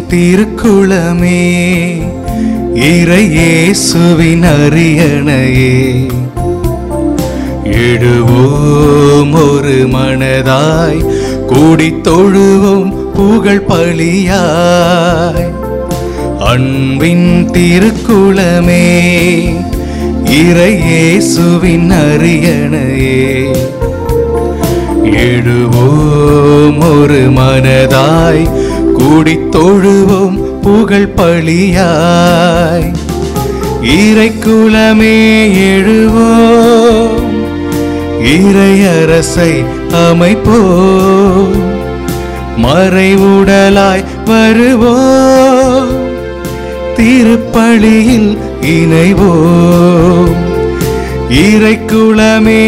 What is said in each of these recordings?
திருக்குளமே இறையேசுவின் அரியணையே எழுவோம் ஒரு மனதாய் கூடித் தொழுவோம் புகழ் பலியாய் அன்பின் திருக்குளமே இறையேசுவின் அரியணையே எழுவோம் ஒரு மனதாய் கூடித் தொழுவோம் புகழ் பலியாய் இறைக்குலமே எழுவோம் இறையரசை அமைப்போம் மறைவுடலாய் வருவோம் திருப்பலியில் இணைவோம் இறைக்குலமே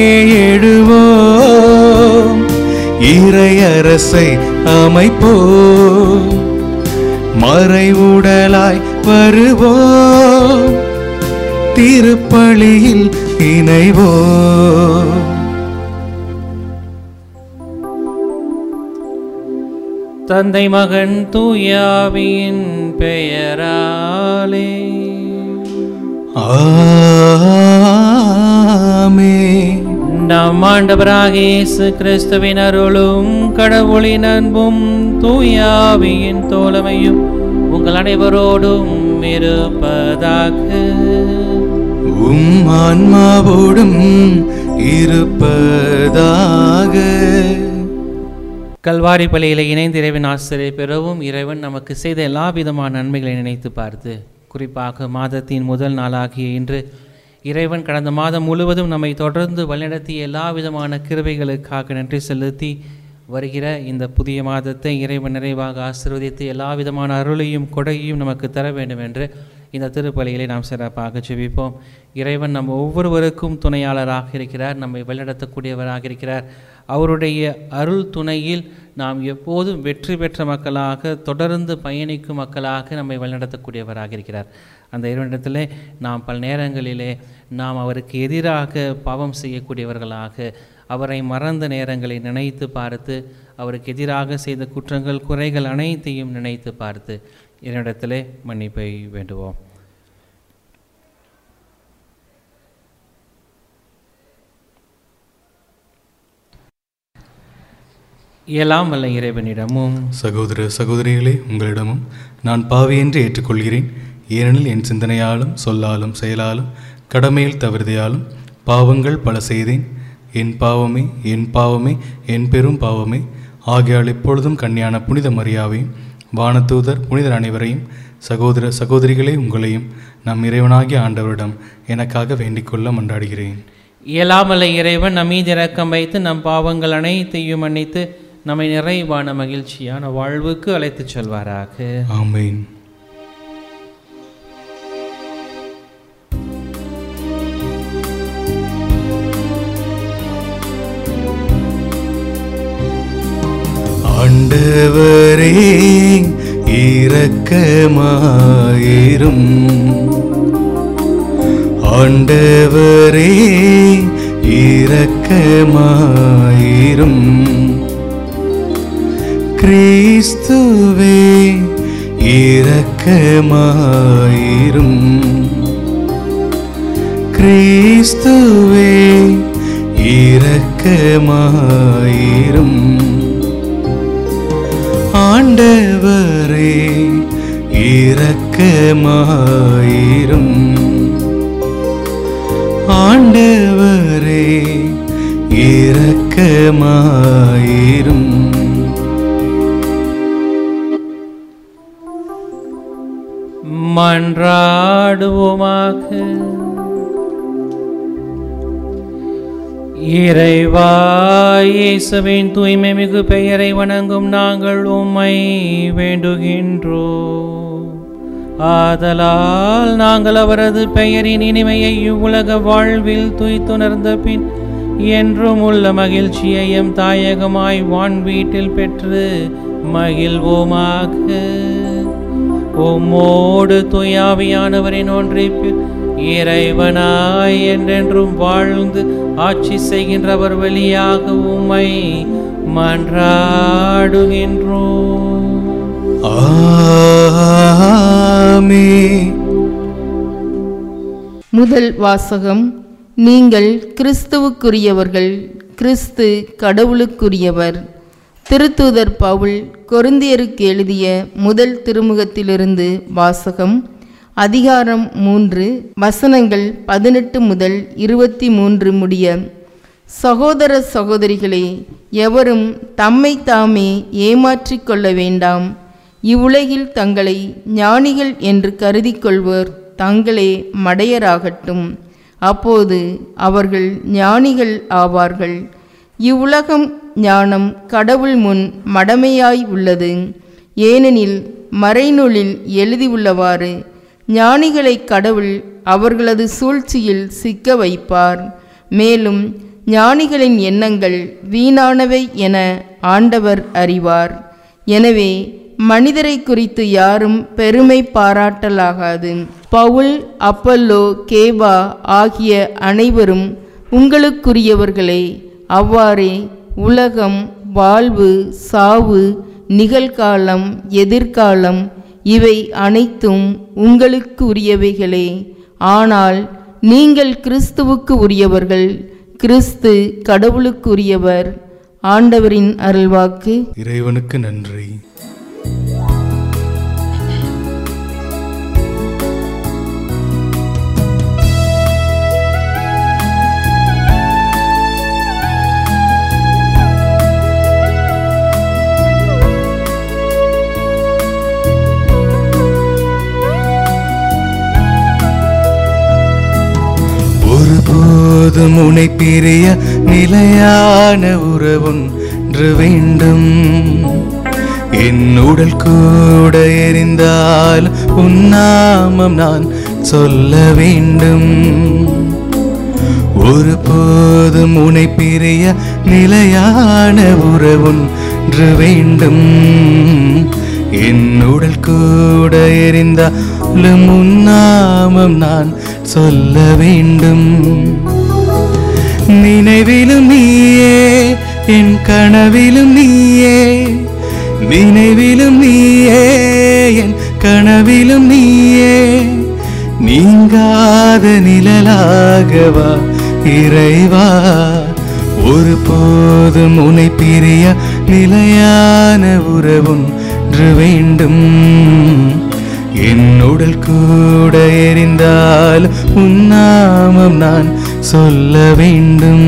எழுவோம் இறையரசை அமைப்போம் மறைவுடலாய் வருவோம் திருப்பலியில் இணைவோம் தந்தை மகன் தூயாவியின் பெயராலே ஆமென். நம் ஆண்டவராக இயேசு கிறிஸ்துவின் அருளும் கடவுளின் அன்பும் தூயாவியின் தோழமையும் உங்கள் அனைவரோடும் இருப்பதாக உம் ஆன்மாவோடும் இருப்பதாக கல்வாரி பலியில இணைந்து இறைவன் ஆசிரியை பெறவும் இறைவன் நமக்கு செய்த எல்லா விதமான நன்மைகளை நினைத்து பார்த்து குறிப்பாக மாதத்தின் முதல் நாளாகிய இன்று இறைவன் கடந்த மாதம் முழுவதும் நம்மை தொடர்ந்து வழிநடத்திய எல்லா விதமான கிருபைகளுக்காக நன்றி செலுத்தி வருகிற இந்த புதிய மாதத்தை இறைவன் நிறைவாக ஆசீர்வதித்து எல்லா விதமான அருளையும் கொடையையும் நமக்கு தர வேண்டும் என்று இந்த திருப்பலிகளை நாம் சிறப்பாக ஜெபிப்போம் இறைவன் நம் ஒவ்வொருவருக்கும் துணையாளராக இருக்கிறார் நம்மை வழிநடத்தக்கூடியவராக இருக்கிறார் அவருடைய அருள் துணையில் நாம் எப்போதும் வெற்றி பெற்ற மக்களாக தொடர்ந்து பயணிக்கும் மக்களாக நம்மை வழிநடத்தக்கூடியவராக இருக்கிறார் அந்த இறைவனிடத்திலே நாம் பல நேரங்களிலே நாம் அவருக்கு எதிராக பாவம் செய்யக்கூடியவர்களாக அவரை மறந்த நேரங்களை நினைத்து பார்த்து அவருக்கு எதிராக செய்த குற்றங்கள் குறைகள் அனைத்தையும் நினைத்து பார்த்து என்னிடத்திலே மன்னிப்பை வேண்டுவோம் இயலாம் வல்ல இறைவனிடமும் சகோதர சகோதரிகளே உங்களிடமும் நான் பாவி என்று ஏற்றுக்கொள்கிறேன் ஏனெனில் என் சிந்தனையாலும் சொல்லாலும் செயலாலும் கடமையில் தவிர்தையாலும் பாவங்கள் பல செய்தேன் என் பாவமே என் பாவமே என் பெரும் பாவமே ஆகையால் எப்பொழுதும் கன்னியான புனித மரியாவையும் வானதூதர் புனிதர் அனைவரையும் சகோதர சகோதரிகளே உங்களையும் நம் இறைவனாகிய ஆண்டவரிடம் எனக்காக வேண்டிக்கொள்ள மன்றாடுகிறேன் இயலாமல்ல இறைவன் நம் மீது இரக்கம் வைத்து நம் பாவங்கள் அனைத்தையும் மன்னித்து நம்மை நிறைவான மகிழ்ச்சியான வாழ்வுக்கு அழைத்துச் செல்வாராக ஆமென் ஆண்டவரே இரக்கமாயிரும் ஆண்டவரே இரக்கமாயிரும் கிறிஸ்துவே இரக்கமாயிரும் கிறிஸ்துவே இரக்கமாயிரும் ஆண்டவரே இரக்கமாயிரும் ஆண்டவரே இரக்கமாயிரும் மன்றாடுவோமாக இறைவா இயேசுவின் தூய்மை மிகு பெயரை வணங்கும் நாங்கள் உம்மை வேண்டுகின்றோம் ஆதலால் நாங்கள் அவரது பெயரின் இனிமையை இவ்வுலக வாழ்வில் துய்த்துணர்ந்த பின் என்றும் உள்ள மகிழ்ச்சியையும் தாயகமாய் வான் வீட்டில் பெற்று மகிழ்வோமாக உம்மோடு துயாவியானவரின் ஒன்றிப்பில் இறைவனாய் என்றென்றும் வாழ்ந்து ஆட்சி செய்கின்றவர் வழியாக உம்மை மன்றாடுகின்றோம் ஆமே முதல் வாசகம் நீங்கள் கிறிஸ்துவுக்குரியவர்கள் கிறிஸ்து கடவுளுக்குரியவர் திருத்தூதர் பவுல் கொரிந்தியருக்கு எழுதிய முதல் திருமுகத்திலிருந்து வாசகம் அதிகாரம் மூன்று வசனங்கள் பதினெட்டு முதல் இருபத்தி மூன்று முடிய சகோதர சகோதரிகளே எவரும் தம்மை தாமே ஏமாற்றிக் கொள்ள வேண்டாம் இவ்வுலகில் தங்களை ஞானிகள் என்று கருதி கொள்வோர் தங்களே மடையராகட்டும் அப்போது அவர்கள் ஞானிகள் ஆவார்கள் இவ்வுலகம் ஞானம் கடவுள் முன் மடமையாய் உள்ளது ஏனெனில் மறைநூலில் எழுதியுள்ளவாறு ஞானிகளை கடவுள் அவர்களது சூழ்ச்சியில் சிக்க வைப்பார் மேலும் ஞானிகளின் எண்ணங்கள் வீணானவை என ஆண்டவர் அறிவார் எனவே மனிதரை குறித்து யாரும் பெருமை பாராட்டலாகாது பவுல் அப்பல்லோ கேபா ஆகிய அனைவரும் உங்களுக்குரியவர்களே அவ்வாறே உலகம் வாழ்வு சாவு நிகழ்காலம் எதிர்காலம் இவை அனைத்தும் உங்களுக்கு உரியவைகளே ஆனால் நீங்கள் கிறிஸ்துவுக்கு உரியவர்கள் கிறிஸ்து கடவுளுக்கு உரியவர் ஆண்டவரின் அருள்வாக்கு இறைவனுக்கு நன்றி ஒருபோதும் உனை பிரிய நிலையான உறவொன்று வேண்டும் என் உடல் கூட எரிந்தால் உன் நாமம் நான் சொல்ல வேண்டும் ஒருபோதும் உனை பிரிய நிலையான உறவொன்று வேண்டும் என் உடல் கூட எரிந்தாலும் உன் நாமம் நான் சொல்ல வேண்டும் நினைவிலும் நீயே என் கனவிலும் நீயே நினைவிலும் நீயே என் கனவிலும் நீயே நீங்காத நிழலாகவா இறைவா ஒரு போதும் உனை பிரிய நிலையான உறவொன்று வேண்டும் என் உடல் கூட எரிந்தால் உன் நாமம் நான் சொல்ல வேண்டும்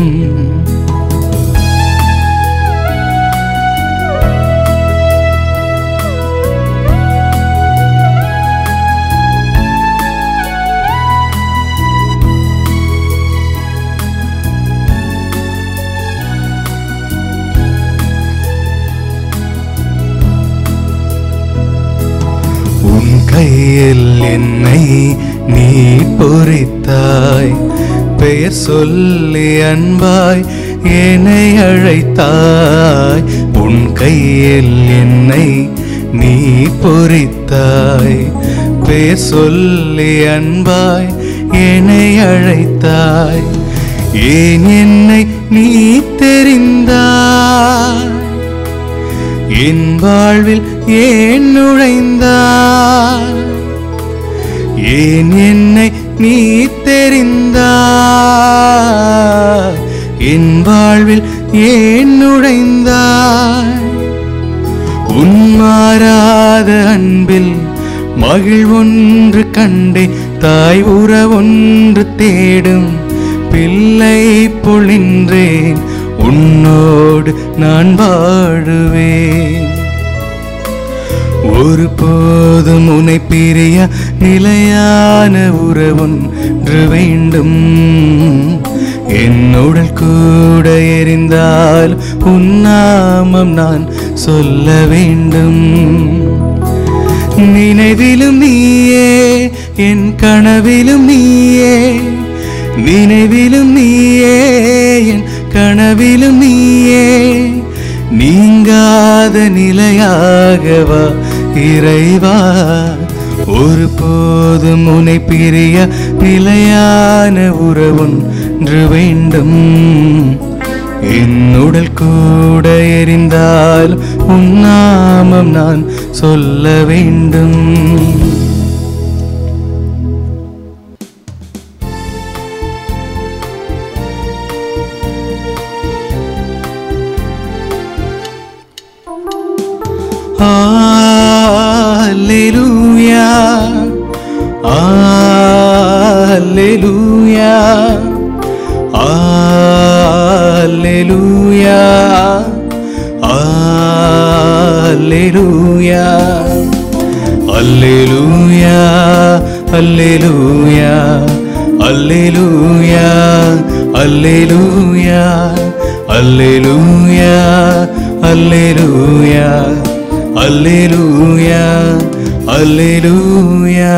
உன் கையில் என்னை நீ பொறித்தாய் பெயர் சொல்லி அன்பாய் என்னை அழைத்தாய் உன் கையில் என்னை நீ பொறித்தாய் பெயர் சொல்லி அன்பாய் என்னை அழைத்தாய் ஏன் என்னை நீ தெரிந்தாய் என் வாழ்வில் ஏன் நுழைந்தாய் ஏன் என்னை நீ தெரிந்தாய் என் வாழ்வில் ஏன் நுழைந்தாய் உன் மாறாத அன்பில் மகிழ்வொன்று கண்டே தாய் உறவொன்று தேடும் பிள்ளை பொழின்றேன் உன்னோடு நான் வாழுவேன் ஒரு போதும் உனை பிரிய நிலையான உறவொன்று வேண்டும் என் உடல் கூட எரிந்தால் உன் நாமம் நான் சொல்ல வேண்டும் நினைவிலும் நீயே என் கனவிலும் நீயே நினைவிலும் நீயே என் கனவிலும் நீயே நீங்காத நிலையாகவா இறைவா ஒரு போதும் உனை பிரிய நிலையான உறவொன்று வேண்டும் என் உடல் கூட எரிந்தால் உன் நாமம் நான் சொல்ல வேண்டும் Alleluia. Alleluia. Alleluia. Alleluia. Alleluia. Alleluia. Alleluia. Alleluia. Alleluia. Alleluia. அல்லேலூயா அல்லேலூயா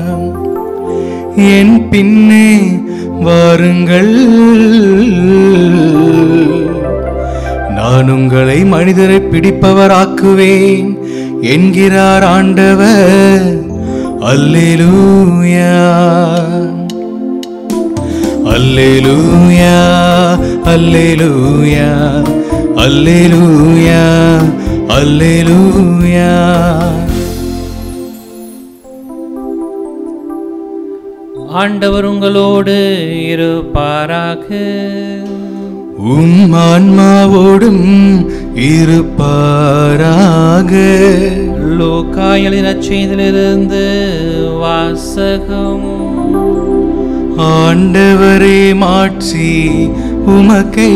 என் பின்னே வாருங்கள் நான் உங்களை மனிதரை பிடிப்பவராக்குவேன் என்கிறார் ஆண்டவர் அல்லேலூயா அல்லேலூயா அல்லேலூயா அல்லேலூயா அல்லேலூயா ஆண்டவர் உங்களோடு இருப்பாராக உம் ஆன்மாவோடும் இருப்பாராக லோக்கா எழுதின செய்திலிருந்து வாசகம் ஆண்டவரே மாட்சி உமக்கே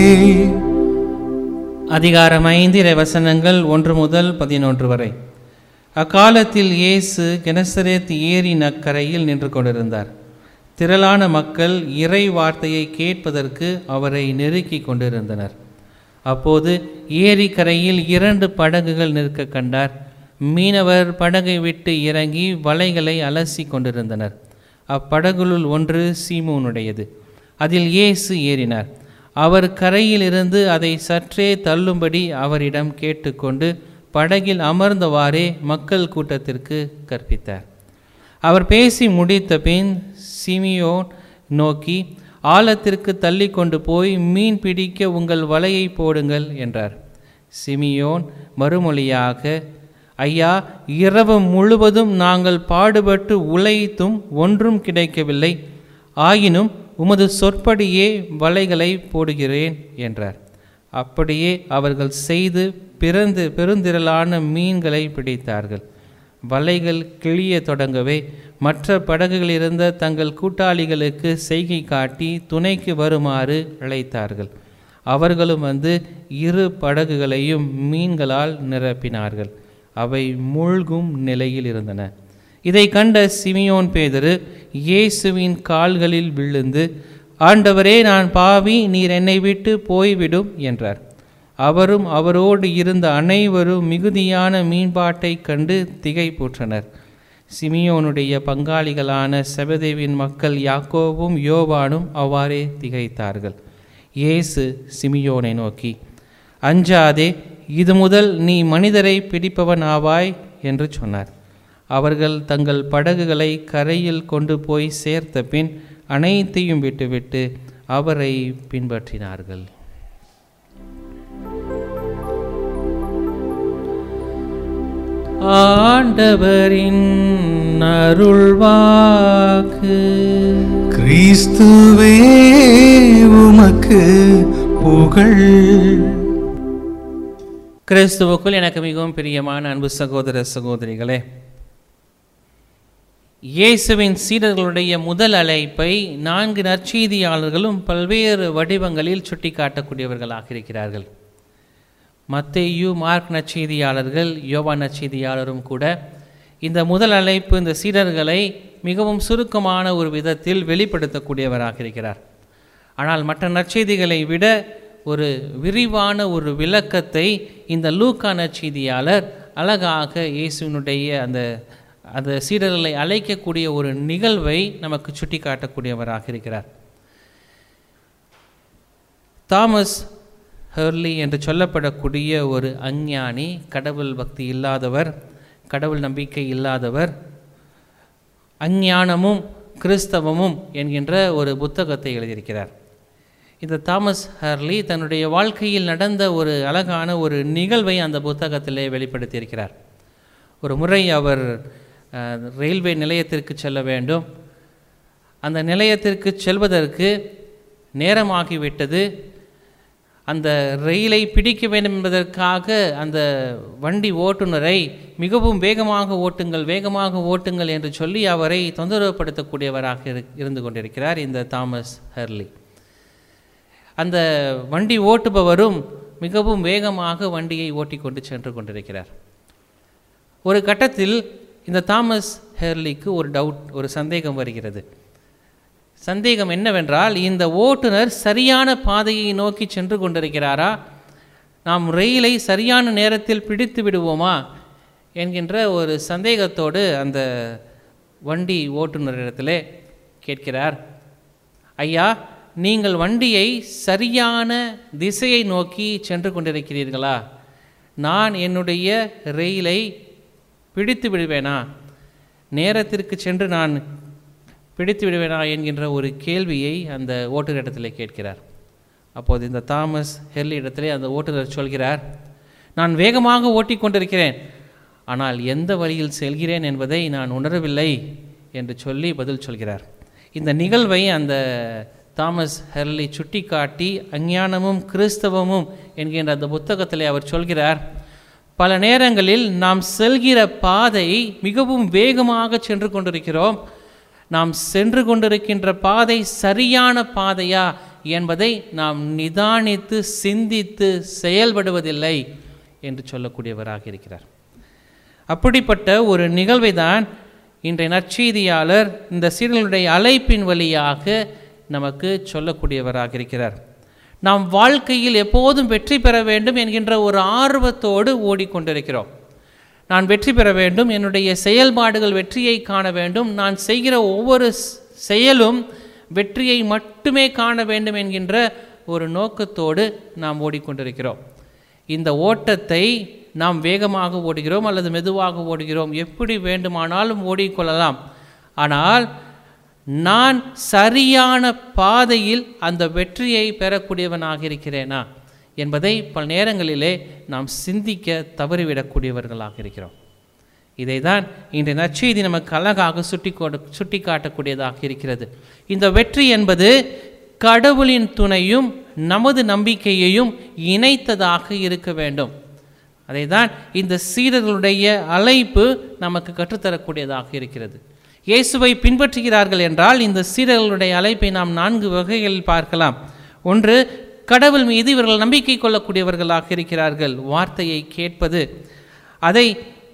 அதிகாரம் ஐந்து இறை வசனங்கள் ஒன்று முதல் பதினொன்று வரை அக்காலத்தில் இயேசு கெனசரேத் ஏரியின் அக்கரையில் நின்று கொண்டிருந்தார் திரளான மக்கள் இறை வார்த்தையை கேட்பதற்கு அவரை நெருக்கி கொண்டிருந்தனர் அப்போது ஏரி கரையில் இரண்டு படகுகள் நிற்க கண்டார் மீனவர் படகை விட்டு இறங்கி வலைகளை அலசி கொண்டிருந்தனர் அப்படகுளுள் ஒன்று சீமோனுடையது அதில் இயேசு ஏறினார் அவர் கரையிலிருந்து அதை சற்றே தள்ளும்படி அவரிடம் கேட்டுக்கொண்டு படகில் அமர்ந்தவாறே மக்கள் கூட்டத்திற்கு கற்பித்தார் அவர் பேசி முடித்த பின் சிமியோன் நோக்கி ஆழத்திற்கு தள்ளி கொண்டு போய் மீன் பிடிக்க உங்கள் வலையை போடுங்கள் என்றார் சிமியோன் மறுமொழியாக ஐயா இரவு முழுவதும் நாங்கள் பாடுபட்டு உழைத்தும் ஒன்றும் கிடைக்கவில்லை ஆயினும் உமது சொற்படியே வலைகளை போடுகிறேன் என்றார் அப்படியே அவர்கள் செய்து பிறந்து பெருந்திரளான மீன்களை பிடித்தார்கள் வலைகள் கிழிய தொடங்கவே மற்ற படகுகளில் இருந்த தங்கள் கூட்டாளிகளுக்கு செய்கை காட்டி துணைக்கு வருமாறு அழைத்தார்கள் அவர்களும் வந்து இரு படகுகளையும் மீன்களால் நிரப்பினார்கள் அவை மூழ்கும் நிலையில் இருந்தன இதை கண்ட சிமியோன் பேதரு இயேசுவின் கால்களில் விழுந்து ஆண்டவரே நான் பாவி நீர் என்னை விட்டு போய்விடும் என்றார் அவரும் அவரோடு இருந்த அனைவரும் மிகுதியான மீன்பாட்டைக் கண்டு திகைப்புற்றனர் சிமியோனுடைய பங்காளிகளான செபதேவின் மக்கள் யாக்கோவும் யோவானும் அவ்வாறே திகைத்தார்கள் இயேசு சிமியோனை நோக்கி அஞ்சாதே இது முதல் நீ மனிதரை பிடிப்பவன் ஆவாய் என்று சொன்னார் அவர்கள் தங்கள் படகுகளை கரையில் கொண்டு போய் சேர்த்த பின் அனைத்தையும் விட்டுவிட்டு அவரை பின்பற்றினார்கள் ஆண்டவரின் அருள்வாக்கு கிறிஸ்துவே உமக்கு புகழ் கிறிஸ்துவுக்குள் எனக்கு மிகவும் பிரியமான அன்பு சகோதர சகோதரிகளே இயேசுவின் சீடர்களுடைய முதல் அழைப்பை நான்கு நற்செய்தியாளர்களும் பல்வேறு வடிவங்களில் சுட்டிக்காட்டக்கூடியவர்களாக இருக்கிறார்கள் மத்தேயு மார்க் நற்செய்தியாளர்கள் யோவா நற்செய்தியாளரும் கூட இந்த முதல் அழைப்பு இந்த சீடர்களை மிகவும் சுருக்கமான ஒரு விதத்தில் வெளிப்படுத்தக்கூடியவராக இருக்கிறார் ஆனால் மற்ற நற்செய்திகளை விட ஒரு விரிவான ஒரு விளக்கத்தை இந்த லூக்கா நற்செய்தியாளர் அழகாக இயேசுவினுடைய அந்த அந்த சீடர்களை அழைக்கக்கூடிய ஒரு நிகழ்வை நமக்கு சுட்டிக்காட்டக்கூடியவராக இருக்கிறார் தாமஸ் ஹெர்லி என்று சொல்லப்படக்கூடிய ஒரு அஞ்ஞானி கடவுள் பக்தி இல்லாதவர் கடவுள் நம்பிக்கை இல்லாதவர் அஞ்ஞானமும் கிறிஸ்தவமும் என்கின்ற ஒரு புத்தகத்தை எழுதியிருக்கிறார் இந்த தாமஸ் ஹர்லி தன்னுடைய வாழ்க்கையில் நடந்த ஒரு அழகான ஒரு நிகழ்வை அந்த புத்தகத்திலே வெளிப்படுத்தியிருக்கிறார் ஒரு முறை அவர் அஹ், ரயில்வே நிலையத்திற்கு செல்ல வேண்டும் அந்த நிலையத்திற்கு செல்வதற்கு நேரமாகிவிட்டது அந்த ரயிலை பிடிக்க வேண்டும் என்பதற்காக அந்த வண்டி ஓட்டுநரை மிகவும் வேகமாக ஓட்டுங்கள் வேகமாக ஓட்டுங்கள் என்று சொல்லி அவரை தொந்தரவுப்படுத்தக்கூடியவராக இரு- இருந்து கொண்டிருக்கிறார் இந்த தாமஸ் ஹெர்லி அந்த வண்டி ஓட்டுபவரும் மிகவும் வேகமாக வண்டியை ஓட்டிக்கொண்டு சென்று கொண்டிருக்கிறார் ஒரு கட்டத்தில் இந்த தாமஸ் ஹெர்லிக்கு ஒரு டவுட் ஒரு சந்தேகம் வருகிறது சந்தேகம் என்னவென்றால் இந்த ஓட்டுநர் சரியான பாதையை நோக்கி சென்று கொண்டிருக்கிறாரா நாம் ரயிலை சரியான நேரத்தில் பிடித்து விடுவோமா என்கின்ற ஒரு சந்தேகத்தோடு அந்த வண்டி ஓட்டுநரிடத்திலே கேட்கிறார் ஐயா நீங்கள் வண்டியை சரியான திசையை நோக்கி சென்று கொண்டிருக்கிறீர்களா நான் என்னுடைய ரயிலை பிடித்து விடுவேனா நேரத்திற்கு சென்று நான் பிடித்து விடுவேனா என்கின்ற ஒரு கேள்வியை அந்த ஓட்டுநரிடத்தில் கேட்கிறார் அப்போது இந்த தாமஸ் ஹெர்லி இடத்திலே அந்த ஓட்டுநர் சொல்கிறார் நான் வேகமாக ஓட்டிக்கொண்டிருக்கிறேன் ஆனால் எந்த வழியில் செல்கிறேன் என்பதை நான் உணரவில்லை என்று சொல்லி பதில் சொல்கிறார் இந்த நிகழ்வை அந்த தாமஸ் ஹெர்லி சுட்டிக்காட்டி அஞ்ஞானமும் கிறிஸ்தவமும் என்கின்ற அந்த புத்தகத்திலே அவர் சொல்கிறார் பல நேரங்களில் நாம் செல்கிற பாதை மிகவும் வேகமாக சென்று கொண்டிருக்கிறோம் நாம் சென்று கொண்டிருக்கின்ற பாதை சரியான பாதையா என்பதை நாம் நிதானித்து சிந்தித்து செயல்படுவதில்லை என்று சொல்லக்கூடியவராக இருக்கிறார் அப்படிப்பட்ட ஒரு நிகழ்வை தான் இன்றைய நற்செய்தியாளர் இந்த சீடர்களுடைய அழைப்பின் வழியாக நமக்கு சொல்லக்கூடியவராக இருக்கிறார் நாம் வாழ்க்கையில் எப்போதும் வெற்றி பெற வேண்டும் என்கின்ற ஒரு ஆர்வத்தோடு ஓடிக்கொண்டிருக்கிறோம் நான் வெற்றி பெற வேண்டும் என்னுடைய செயல்பாடுகள் வெற்றியை காண வேண்டும் நான் செய்கிற ஒவ்வொரு ஸ்- செயலும் வெற்றியை மட்டுமே காண வேண்டும் என்கின்ற ஒரு நோக்கத்தோடு நாம் ஓடிக்கொண்டிருக்கிறோம் இந்த ஓட்டத்தை நாம் வேகமாக ஓடுகிறோம் அல்லது மெதுவாக ஓடுகிறோம் எப்படி வேண்டுமானாலும் ஓடிக்கொள்ளலாம் ஆனால் நான் சரியான பாதையில் அந்த வெற்றியை பெறக்கூடியவனாக இருக்கிறேனா என்பதை பல நேரங்களிலே நாம் சிந்திக்க தவறிவிடக்கூடியவர்களாக இருக்கிறோம் இதை தான் இன்றைய நற்செய்தி நமக்கு அழகாக சுட்டி சுட்டி காட்டக்கூடியதாக இருக்கிறது இந்த வெற்றி என்பது கடவுளின் துணையும் நமது நம்பிக்கையையும் இணைத்ததாக இருக்க வேண்டும் அதை தான் இந்த சீடர்களுடைய அழைப்பு நமக்கு கற்றுத்தரக்கூடியதாக இருக்கிறது இயேசுவை பின்பற்றுகிறார்கள் என்றால் இந்த சீடர்களுடைய அழைப்பை நாம் நான்கு வகைகளில் பார்க்கலாம் ஒன்று கடவுள் மீது இவர்கள் நம்பிக்கை கொள்ளக்கூடியவர்களாக இருக்கிறார்கள் வார்த்தையை கேட்பது அதை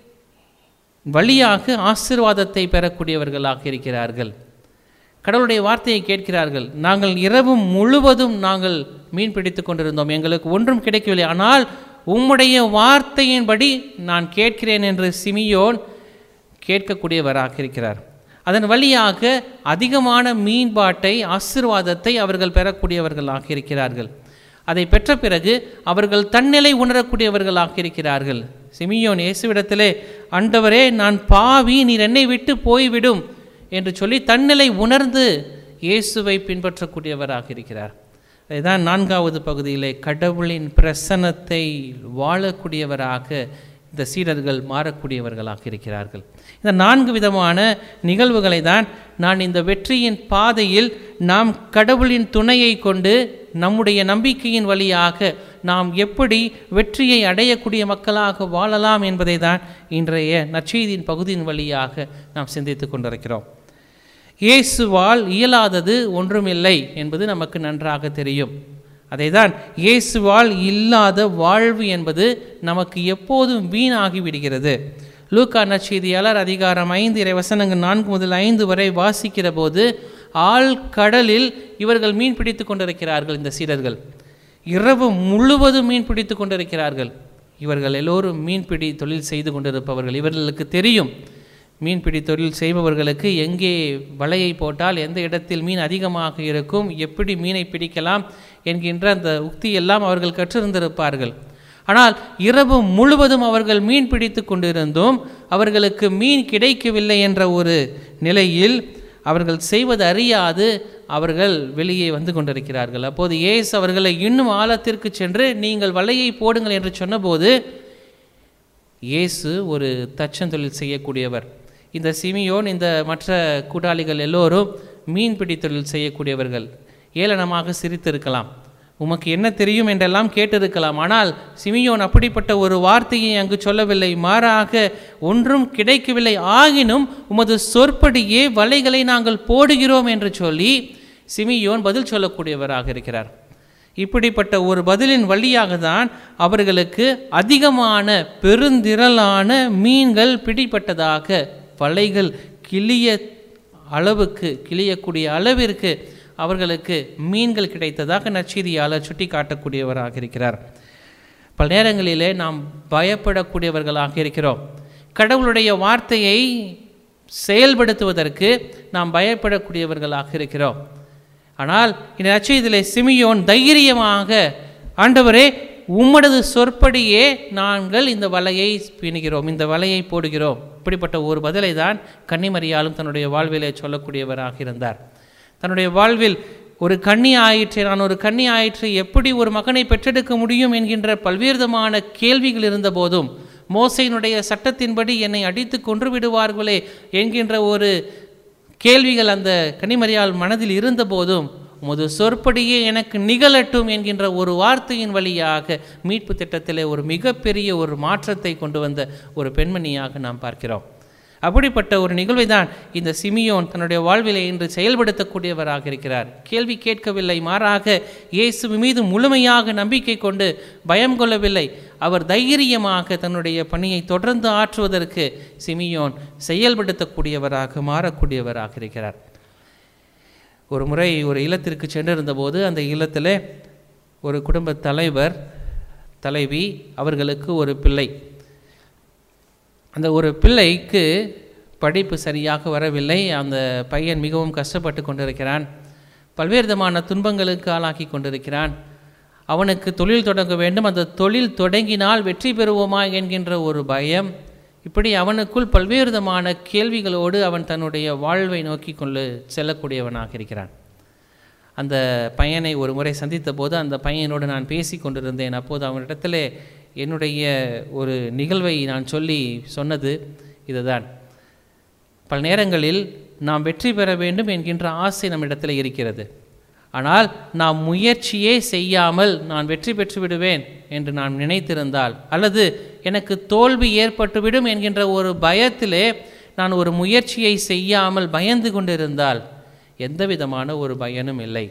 வழியாக ஆசீர்வாதத்தை பெறக்கூடியவர்களாக இருக்கிறார்கள் கடவுளுடைய வார்த்தையை கேட்கிறார்கள் நாங்கள் இரவு முழுவதும் நாங்கள் மீன் பிடித்து கொண்டிருந்தோம் எங்களுக்கு ஒன்றும் கிடைக்கவில்லை ஆனால் உம்முடைய வார்த்தையின்படி நான் கேட்கிறேன் என்று சிமியோன் கேட்கக்கூடியவராக இருக்கிறார் அதன் வழியாக அதிகமான மீன்பாட்டை ஆசீர்வாதத்தை அவர்கள் பெறக்கூடியவர்களாக இருக்கிறார்கள் அதை பெற்ற பிறகு அவர்கள் தன்னிலை உணரக்கூடியவர்களாக இருக்கிறார்கள் சிமியோன் இயேசுவிடத்திலே ஆண்டவரே நான் பாவி நீர் என்னை விட்டு போய்விடும் என்று சொல்லி தன்னிலை உணர்ந்து இயேசுவை பின்பற்றக்கூடியவராக இருக்கிறார் அதுதான் நான்காவது பகுதியிலே கடவுளின் பிரசன்னத்தை வாழக்கூடியவராக இந்த சீடர்கள் மாறக்கூடியவர்களாக இருக்கிறார்கள் இந்த நான்கு விதமான நிகழ்வுகளை தான் நான் இந்த வெற்றியின் பாதையில் நாம் கடவுளின் துணையை கொண்டு நம்முடைய நம்பிக்கையின் வழியாக நாம் எப்படி வெற்றியை அடையக்கூடிய மக்களாக வாழலாம் என்பதை தான் இன்றைய நற்செய்தியின் பகுதியின் வழியாக நாம் சிந்தித்து கொண்டிருக்கிறோம் இயேசுவால் இயலாதது ஒன்றுமில்லை என்பது நமக்கு நன்றாக தெரியும் அதைதான் இயேசுவால் இல்லாத வாழ்வு என்பது நமக்கு எப்போதும் வீணாகி விடுகிறது லூக்கா நற்செய்தியாளர் அதிகாரம் ஐந்து இறை வசனங்கள் நான்கு முதல் ஐந்து வரை வாசிக்கிற போது ஆழ்கடலில் இவர்கள் மீன் பிடித்து கொண்டிருக்கிறார்கள் இந்த சீடர்கள் இரவு முழுவதும் மீன் பிடித்து கொண்டிருக்கிறார்கள் இவர்கள் எல்லோரும் மீன்பிடி தொழில் செய்து கொண்டிருப்பவர்கள் இவர்களுக்கு தெரியும் மீன்பிடி தொழில் செய்பவர்களுக்கு எங்கே வலையை போட்டால் எந்த இடத்தில் மீன் அதிகமாக இருக்கும் எப்படி மீனை பிடிக்கலாம் என்கின்ற அந்த உக்தியெல்லாம் அவர்கள் கற்றிருந்திருப்பார்கள் ஆனால் இரவு முழுவதும் அவர்கள் மீன் பிடித்து கொண்டிருந்தும் அவர்களுக்கு மீன் கிடைக்கவில்லை என்ற ஒரு நிலையில் அவர்கள் செய்வது அறியாது அவர்கள் வெளியே வந்து கொண்டிருக்கிறார்கள் அப்போது இயேசு அவர்களை இன்னும் ஆழத்திற்கு சென்று நீங்கள் வலையை போடுங்கள் என்று சொன்னபோது இயேசு ஒரு தச்சந்தொழில் செய்யக்கூடியவர் இந்த சிமியோன் இந்த மற்ற கூட்டாளிகள் எல்லோரும் மீன்பிடி தொழில் செய்யக்கூடியவர்கள் ஏளனமாக சிரித்திருக்கலாம் உமக்கு என்ன தெரியும் என்றெல்லாம் கேட்டிருக்கலாம் ஆனால் சிமியோன் அப்படிப்பட்ட ஒரு வார்த்தையை அங்கு சொல்லவில்லை மாறாக ஒன்றும் கிடைக்கவில்லை ஆகினும் உமது சொற்படியே வலைகளை நாங்கள் போடுகிறோம் என்று சொல்லி சிமியோன் பதில் சொல்லக்கூடியவராக இருக்கிறார் இப்படிப்பட்ட ஒரு பதிலின் வழியாக தான் அவர்களுக்கு அதிகமான பெருந்திரளான மீன்கள் பிடிப்பட்டதாக வலைகள் கிளிய அளவுக்கு கிளியக்கூடிய அளவிற்கு அவர்களுக்கு மீன்கள் கிடைத்ததாக நற்செய்தியாளர் சுட்டி காட்டக்கூடியவராக இருக்கிறார் பல நேரங்களிலே நாம் பயப்படக்கூடியவர்களாக இருக்கிறோம் கடவுளுடைய வார்த்தையை செயல்படுத்துவதற்கு நாம் பயப்படக்கூடியவர்களாக இருக்கிறோம் ஆனால் இந்த நற்செய்தியிலே சிமியோன் தைரியமாக ஆண்டவரே உம்மடது சொற்படியே நாங்கள் இந்த வலையை பிணுகிறோம் இந்த வலையை போடுகிறோம் இப்படிப்பட்ட ஒரு பதிலை தான் கன்னிமரியாலும் தன்னுடைய வாழ்விலே சொல்லக்கூடியவராக இருந்தார் தன்னுடைய வாழ்வில் ஒரு கன்னி ஆயிற்று நான் ஒரு கன்னி ஆயிற்று எப்படி ஒரு மகனை பெற்றெடுக்க முடியும் என்கின்ற பல்வேறுதமான கேள்விகள் இருந்தபோதும் மோசையினுடைய சட்டத்தின்படி என்னை அடித்து கொன்று விடுவார்களே என்கின்ற ஒரு கேள்விகள் அந்த கனிமறியால் மனதில் இருந்தபோதும் உமது சொற்படியே எனக்கு நிகழட்டும் என்கின்ற ஒரு வார்த்தையின் வழியாக மீட்பு திட்டத்திலே ஒரு மிகப்பெரிய ஒரு மாற்றத்தை கொண்டு வந்த ஒரு பெண்மணியாக நாம் பார்க்கிறோம் அப்படிப்பட்ட ஒரு நிகழ்வை தான் இந்த சிமியோன் தன்னுடைய வாழ்விலே இன்று செயல்படுத்தக்கூடியவராக இருக்கிறார் கேள்வி கேட்கவில்லை மாறாக இயேசு மீது முழுமையாக நம்பிக்கை கொண்டு பயம் கொள்ளவில்லை அவர் தைரியமாக தன்னுடைய பணியை தொடர்ந்து ஆற்றுவதற்கு சிமியோன் செயல்படுத்தக்கூடியவராக மாறக்கூடியவராக இருக்கிறார் ஒரு முறை ஒரு இல்லத்திற்கு சென்றிருந்தபோது அந்த இல்லத்தில் ஒரு குடும்ப தலைவர் தலைவி அவர்களுக்கு ஒரு பிள்ளை அந்த ஒரு பிள்ளைக்கு படிப்பு சரியாக வரவில்லை அந்த பையன் மிகவும் கஷ்டப்பட்டு கொண்டிருக்கிறான் பல்வேறு விதமான துன்பங்களுக்கு ஆளாக்கி கொண்டிருக்கிறான் அவனுக்கு தொழில் தொடங்க வேண்டும் அந்த தொழில் தொடங்கினால் வெற்றி பெறுவோமா என்கின்ற ஒரு பயம் இப்படி அவனுக்குள் பல்வேறு விதமான கேள்விகளோடு அவன் தன்னுடைய வாழ்வை நோக்கி கொண்டு செல்லக்கூடியவனாக இருக்கிறான் அந்த பையனை ஒரு முறை சந்தித்த போது அந்த பையனோடு நான் பேசி கொண்டிருந்தேன் அப்போது அவனிடத்தில் என்னுடைய ஒரு நிகழ்வை நான் சொல்லி சொன்னது இதுதான் பல நேரங்களில் நாம் வெற்றி பெற வேண்டும் என்கின்ற ஆசை நம்மிடத்தில் இருக்கிறது ஆனால் நாம் முயற்சியே செய்யாமல் நான் வெற்றி பெற்று விடுவேன் என்று நான் நினைத்திருந்தால் அல்லது எனக்கு தோல்வி ஏற்பட்டுவிடும் என்கின்ற ஒரு பயத்திலே நான் ஒரு முயற்சியை செய்யாமல் பயந்து கொண்டிருந்தால் எந்த விதமான ஒரு பயனும் இல்லை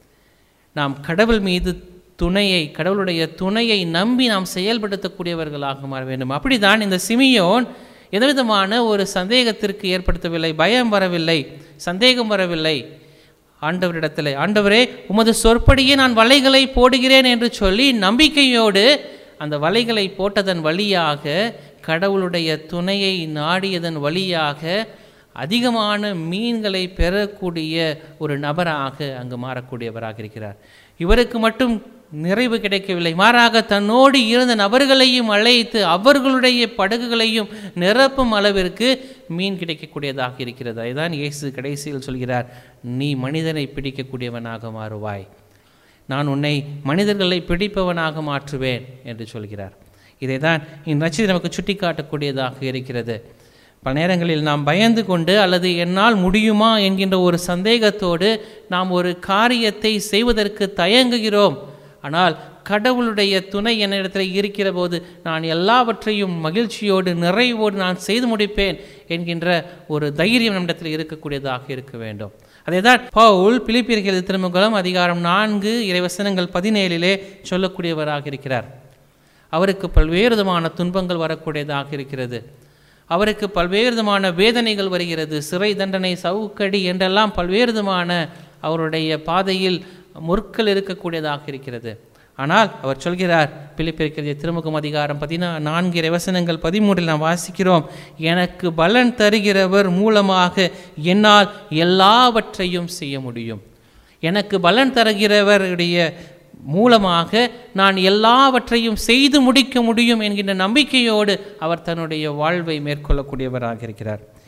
நாம் கடவுள் மீது துணையை கடவுளுடைய துணையை நம்பி நாம் செயல்படுத்தக்கூடியவர்களாக மாற வேண்டும் அப்படிதான் இந்த சிமியோன் எந்தவிதமான ஒரு சந்தேகத்திற்கு ஏற்படுத்தவில்லை பயம் வரவில்லை சந்தேகம் வரவில்லை ஆண்டவரிடத்தில் ஆண்டவரே உமது சொற்படியே நான் வலைகளை போடுகிறேன் என்று சொல்லி நம்பிக்கையோடு அந்த வலைகளை போட்டதன் வழியாக கடவுளுடைய துணையை நாடியதன் வழியாக அதிகமான மீன்களை பெறக்கூடிய ஒரு நபராக அங்கு மாறக்கூடியவராக இருக்கிறார் இவருக்கு மட்டும் நிறைவு கிடைக்கவில்லை மாறாக தன்னோடு இருந்த நபர்களையும் அழைத்து அவர்களுடைய படகுகளையும் நிரப்பும் அளவிற்கு மீன் கிடைக்கக்கூடியதாக இருக்கிறது அதுதான் இயேசு கடைசியில் சொல்கிறார் நீ மனிதனை பிடிக்கக்கூடியவனாக மாறுவாய் நான் உன்னை மனிதர்களை பிடிப்பவனாக மாற்றுவேன் என்று சொல்கிறார் இதை தான் இந்நச்சு நமக்கு சுட்டி காட்டக்கூடியதாக இருக்கிறது பல நேரங்களில் நாம் பயந்து கொண்டு அல்லது என்னால் முடியுமா என்கின்ற ஒரு சந்தேகத்தோடு நாம் ஒரு காரியத்தை செய்வதற்கு தயங்குகிறோம் ஆனால் கடவுளுடைய துணை என்னிடத்தில் இருக்கிற போது நான் எல்லாவற்றையும் மகிழ்ச்சியோடு நிறைவோடு நான் செய்து முடிப்பேன் என்கின்ற ஒரு தைரியம் நம்மிடத்தில் இருக்கக்கூடியதாக இருக்க வேண்டும் அதே தான் பவுல் பிலிப்பியர்கள் திருமுகலம் அதிகாரம் நான்கு இறைவசனங்கள் பதினேழிலே சொல்லக்கூடியவராக இருக்கிறார் அவருக்கு பல்வேறு விதமான துன்பங்கள் வரக்கூடியதாக இருக்கிறது அவருக்கு பல்வேறு விதமான வேதனைகள் வருகிறது சிறை தண்டனை சவுக்கடி என்றெல்லாம் பல்வேறு விதமான அவருடைய பாதையில் முற்கள் இருக்கக்கூடியதாக இருக்கிறது ஆனால் அவர் சொல்கிறார் பிலிப்பிற்கிற திருமுகம் அதிகாரம் பதினா நான்கு இறைவசனங்கள் பதிமூன்றில் நாம் வாசிக்கிறோம் எனக்கு பலன் தருகிறவர் மூலமாக என்னால் எல்லாவற்றையும் செய்ய முடியும் எனக்கு பலன் தருகிறவருடைய மூலமாக நான் எல்லாவற்றையும் செய்து முடிக்க முடியும் என்கின்ற நம்பிக்கையோடு அவர் தன்னுடைய வாழ்வை மேற்கொள்ளக்கூடியவராக இருக்கிறார்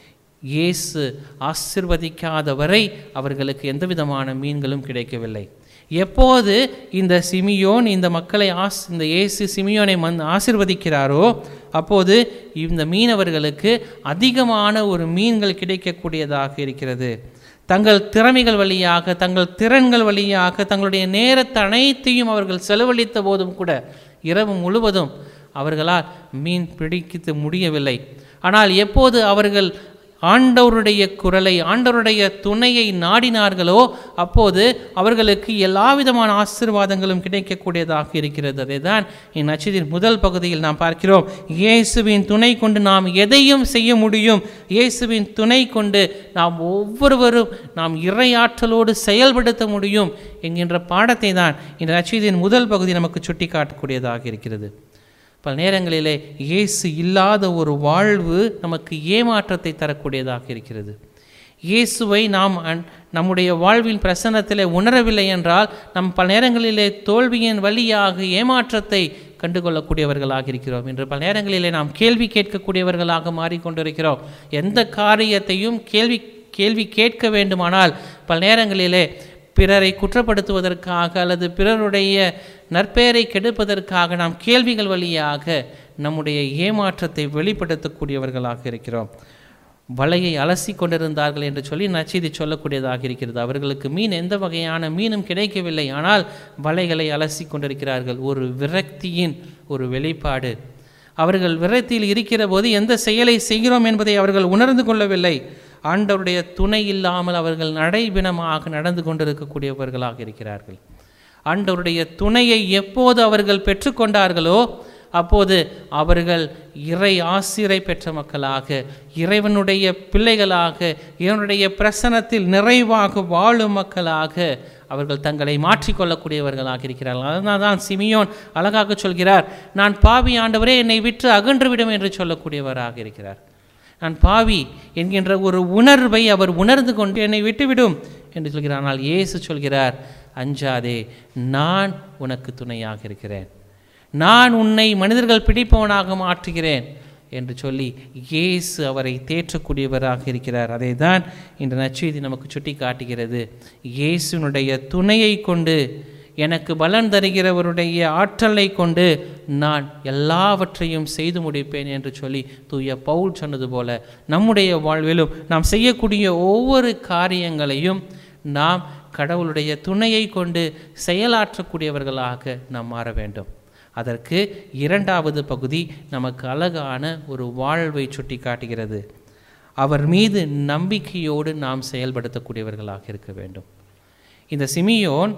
இயேசு ஆசிர்வதிக்காத வரை அவர்களுக்கு எந்த விதமான மீன்களும் கிடைக்கவில்லை எப்போது இந்த சிமியோன் இந்த மக்களை ஆஸ் இந்த இயேசு சிமியோனை மன் ஆசிர்வதிக்கிறாரோ அப்போது இந்த மீனவர்களுக்கு அதிகமான ஒரு மீன்கள் கிடைக்கக்கூடியதாக இருக்கிறது தங்கள் திறமைகள் வழியாக தங்கள் திறன்கள் வழியாக தங்களுடைய நேரத்தை அனைத்தையும் அவர்கள் செலவழித்த போதும் கூட இரவு முழுவதும் அவர்களால் மீன் பிடிக்க முடியவில்லை ஆனால் எப்போது அவர்கள் ஆண்டவருடைய குரலை ஆண்டவருடைய துணையை நாடினார்களோ அப்போது அவர்களுக்கு எல்லா விதமான ஆசீர்வாதங்களும் கிடைக்கக்கூடியதாக இருக்கிறது அதை தான் இந்நட்சத்தின் முதல் பகுதியில் நாம் பார்க்கிறோம் இயேசுவின் துணை கொண்டு நாம் எதையும் செய்ய முடியும் இயேசுவின் துணை கொண்டு நாம் ஒவ்வொருவரும் நாம் இறையாற்றலோடு செயல்படுத்த முடியும் என்கின்ற பாடத்தை தான் இந்த நட்சத்தின் முதல் பகுதி நமக்கு சுட்டி காட்டக்கூடியதாக இருக்கிறது பல நேரங்களிலே இயேசு இல்லாத ஒரு வாழ்வு நமக்கு ஏமாற்றத்தை தரக்கூடியதாக இருக்கிறது இயேசுவை நாம் அன்- நம்முடைய வாழ்வின் பிரசன்னத்திலே உணரவில்லை என்றால் நம் பல நேரங்களிலே தோல்வியின் வழியாக ஏமாற்றத்தை கண்டுகொள்ளக்கூடியவர்களாக இருக்கிறோம் என்று பல நேரங்களிலே நாம் கேள்வி கேட்கக்கூடியவர்களாக மாறிக்கொண்டிருக்கிறோம் எந்த காரியத்தையும் கேள்வி கேள்வி கேட்க வேண்டுமானால் பல நேரங்களிலே பிறரை குற்றப்படுத்துவதற்காக அல்லது பிறருடைய நற்பெயரை கெடுப்பதற்காக நாம் கேள்விகள் வழியாக நம்முடைய ஏமாற்றத்தை வெளிப்படுத்தக்கூடியவர்களாக இருக்கிறோம் வலையை அலசி கொண்டிருந்தார்கள் என்று சொல்லி நச்செய்தி சொல்லக்கூடியதாக இருக்கிறது அவர்களுக்கு மீன் எந்த வகையான மீனும் கிடைக்கவில்லை ஆனால் வலைகளை அலசி கொண்டிருக்கிறார்கள் ஒரு விரக்தியின் ஒரு வெளிப்பாடு அவர்கள் விரக்தியில் இருக்கிற போது எந்த செயலை செய்கிறோம் என்பதை அவர்கள் உணர்ந்து கொள்ளவில்லை ஆண்டவருடைய துணை இல்லாமல் அவர்கள் நடைபிணமாக நடந்து கொண்டிருக்கக்கூடியவர்களாக இருக்கிறார்கள் ஆண்டவருடைய துணையை எப்போது அவர்கள் பெற்றுக்கொண்டார்களோ அப்போது அவர்கள் இறை ஆசிரை பெற்ற மக்களாக இறைவனுடைய பிள்ளைகளாக இறைவனுடைய பிரசனத்தில் நிறைவாக வாழும் மக்களாக அவர்கள் தங்களை மாற்றிக்கொள்ளக்கூடியவர்களாக இருக்கிறார்கள் அதனால் தான் சிமியோன் அழகாக சொல்கிறார் நான் பாவி ஆண்டவரே என்னை விட்டு அகன்றுவிடும் என்று சொல்லக்கூடியவராக இருக்கிறார் நான் பாவி என்கின்ற ஒரு உணர்வை அவர் உணர்ந்து கொண்டு என்னை விட்டுவிடும் என்று சொல்கிறார் ஆனால் இயேசு சொல்கிறார் அஞ்சாதே நான் உனக்கு துணையாக இருக்கிறேன் நான் உன்னை மனிதர்கள் பிடிப்பவனாக மாற்றுகிறேன் என்று சொல்லி இயேசு அவரை தேற்றக்கூடியவராக இருக்கிறார் அதை தான் இந்த நற்செய்தி நமக்கு சுட்டி காட்டுகிறது இயேசுனுடைய துணையை கொண்டு எனக்கு பலன் தருகிறவருடைய ஆற்றலை கொண்டு நான் எல்லாவற்றையும் செய்து முடிப்பேன் என்று சொல்லி தூய பவுல் சொன்னது போல நம்முடைய வாழ்விலும் நாம் செய்யக்கூடிய ஒவ்வொரு காரியங்களையும் நாம் கடவுளுடைய துணையை கொண்டு செயலாற்றக்கூடியவர்களாக நாம் மாற வேண்டும் அதற்கு இரண்டாவது பகுதி நமக்கு அழகான ஒரு வாழ்வை சுட்டி காட்டுகிறது அவர் மீது நம்பிக்கையோடு நாம் செயல்படுத்தக்கூடியவர்களாக இருக்க வேண்டும் இந்த சிமியோன்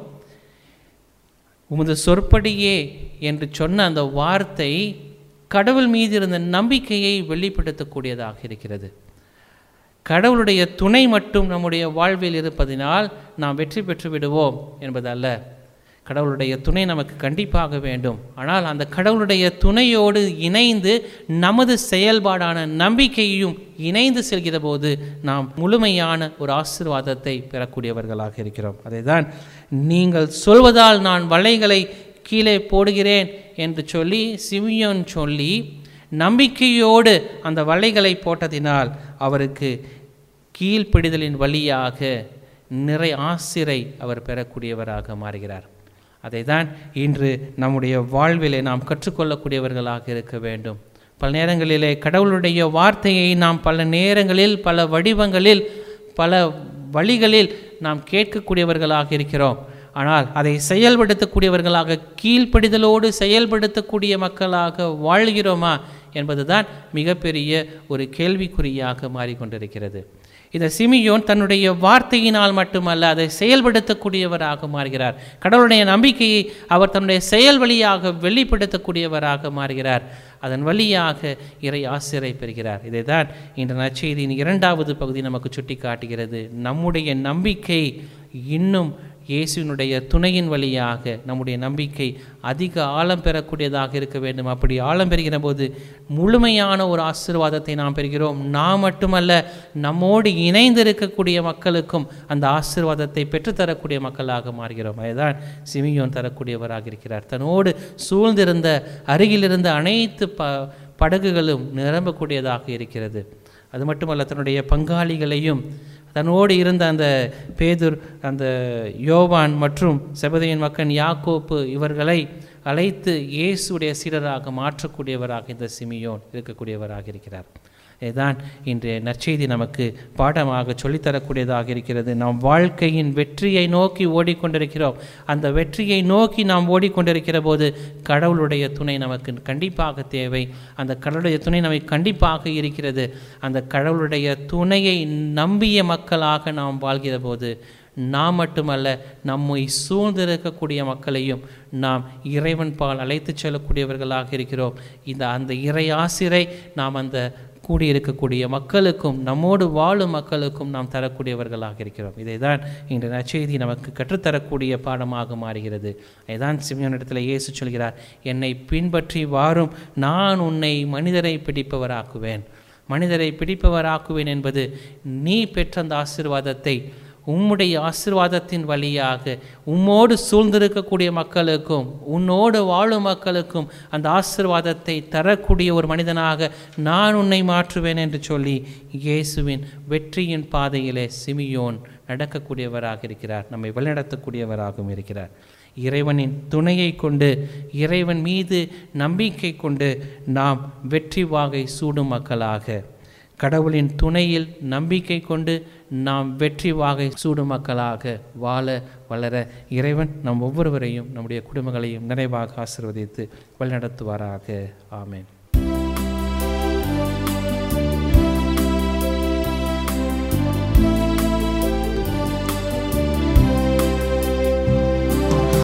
உமது சொற்படியே என்று சொன்ன அந்த வார்த்தை கடவுள் மீது இருந்த நம்பிக்கையை வெளிப்படுத்தக்கூடியதாக இருக்கிறது கடவுளுடைய துணை மட்டும் நம்முடைய வாழ்வில் இருப்பதினால் நாம் வெற்றி பெற்று விடுவோம் என்பதல்ல கடவுளுடைய துணை நமக்கு கண்டிப்பாக வேண்டும் ஆனால் அந்த கடவுளுடைய துணையோடு இணைந்து நமது செயல்பாடான நம்பிக்கையையும் இணைந்து செல்கிற போது நாம் முழுமையான ஒரு ஆசீர்வாதத்தை பெறக்கூடியவர்களாக இருக்கிறோம் அதைதான் நீங்கள் சொல்வதால் நான் வலைகளை கீழே போடுகிறேன் என்று சொல்லி சிமியோன் சொல்லி நம்பிக்கையோடு அந்த வலைகளை போட்டதினால் அவருக்கு கீழ்ப்பிடிதலின் வழியாக நிறை ஆசிரை அவர் பெறக்கூடியவராக மாறுகிறார் அதைதான் இன்று நம்முடைய வாழ்விலே நாம் கற்றுக்கொள்ளக்கூடியவர்களாக இருக்க வேண்டும் பல நேரங்களிலே கடவுளுடைய வார்த்தையை நாம் பல நேரங்களில் பல வடிவங்களில் பல வழிகளில் நாம் கேட்கக்கூடியவர்களாக இருக்கிறோம் ஆனால் அதை செயல்படுத்தக்கூடியவர்களாக கீழ்ப்படிதலோடு செயல்படுத்தக்கூடிய மக்களாக வாழ்கிறோமா என்பதுதான் மிகப்பெரிய ஒரு கேள்விக்குறியாக மாறிக்கொண்டிருக்கிறது இந்த சிமியோன் தன்னுடைய வார்த்தையினால் மட்டுமல்ல அதை செயல்படுத்தக்கூடியவராக மாறுகிறார் கடவுளுடைய நம்பிக்கையை அவர் தன்னுடைய செயல் வழியாக வெளிப்படுத்தக்கூடியவராக மாறுகிறார் அதன் வழியாக இறை ஆசிரை பெறுகிறார் இதைதான் இந்த நற்செய்தியின் இரண்டாவது பகுதி நமக்கு சுட்டி காட்டுகிறது நம்முடைய நம்பிக்கை இன்னும் இயேசுவினுடைய துணையின் வழியாக நம்முடைய நம்பிக்கை அதிக ஆழம் பெறக்கூடியதாக இருக்க வேண்டும் அப்படி ஆழம் பெறுகிற போது முழுமையான ஒரு ஆசீர்வாதத்தை நாம் பெறுகிறோம் நாம் மட்டுமல்ல நம்மோடு இணைந்து இருக்கக்கூடிய மக்களுக்கும் அந்த ஆசீர்வாதத்தை பெற்றுத்தரக்கூடிய மக்களாக மாறுகிறோம் அதுதான் சிமியோன் தரக்கூடியவராக இருக்கிறார் தன்னோடு சூழ்ந்திருந்த அருகிலிருந்த அனைத்து ப படகுகளும் நிரம்பக்கூடியதாக இருக்கிறது அது மட்டுமல்ல தன்னுடைய பங்காளிகளையும் தன்னோடு இருந்த அந்த பேதுர் அந்த யோவான் மற்றும் செபதையின் மக்கள் யாக்கோப்பு இவர்களை அழைத்து இயேசுடைய சீடராக மாற்றக்கூடியவராக இந்த சிமியோன் இருக்கக்கூடியவராக இருக்கிறார் இதுதான் இன்றைய நற்செய்தி நமக்கு பாடமாக சொல்லித்தரக்கூடியதாக இருக்கிறது நாம் வாழ்க்கையின் வெற்றியை நோக்கி ஓடிக்கொண்டிருக்கிறோம் அந்த வெற்றியை நோக்கி நாம் ஓடிக்கொண்டிருக்கிற போது கடவுளுடைய துணை நமக்கு கண்டிப்பாக தேவை அந்த கடவுளுடைய துணை நம்மை கண்டிப்பாக இருக்கிறது அந்த கடவுளுடைய துணையை நம்பிய மக்களாக நாம் வாழ்கிற போது நாம் மட்டுமல்ல நம்மை சூழ்ந்திருக்கக்கூடிய மக்களையும் நாம் இறைவன் பால் அழைத்து செல்லக்கூடியவர்களாக இருக்கிறோம் இந்த அந்த இறை ஆசிரை நாம் அந்த கூடியிருக்கக்கூடிய மக்களுக்கும் நம்மோடு வாழும் மக்களுக்கும் நாம் தரக்கூடியவர்களாக இருக்கிறோம் இதை தான் இந்த நற்செய்தி நமக்கு கற்றுத்தரக்கூடிய பாடமாக மாறுகிறது இதைதான் சிமியோனிடத்தில் இயேசு சொல்கிறார் என்னை பின்பற்றி வாரும் நான் உன்னை மனிதரை பிடிப்பவராக்குவேன் மனிதரை பிடிப்பவராக்குவேன் என்பது நீ பெற்ற அந்த ஆசீர்வாதத்தை உம்முடைய ஆசிர்வாதத்தின் வழியாக உம்மோடு சூழ்ந்திருக்கக்கூடிய மக்களுக்கும் உன்னோடு வாழும் மக்களுக்கும் அந்த ஆசிர்வாதத்தை தரக்கூடிய ஒரு மனிதனாக நான் உன்னை மாற்றுவேன் என்று சொல்லி இயேசுவின் வெற்றியின் பாதையிலே சிமியோன் நடக்கக்கூடியவராக இருக்கிறார் நம்மை வழிநடத்தக்கூடியவராகவும் இருக்கிறார் இறைவனின் துணையை கொண்டு இறைவன் மீது நம்பிக்கை கொண்டு நாம் வெற்றி வாகை சூடும் மக்களாக கடவுளின் துணையில் நம்பிக்கை கொண்டு நாம் வெற்றி வாகை சூடும் மக்களாக வாழ வளர இறைவன் நம் ஒவ்வொருவரையும் நம்முடைய குடும்பங்களையும் நிறைவாக ஆசிர்வதித்து வழிநடத்துவாராக ஆமென்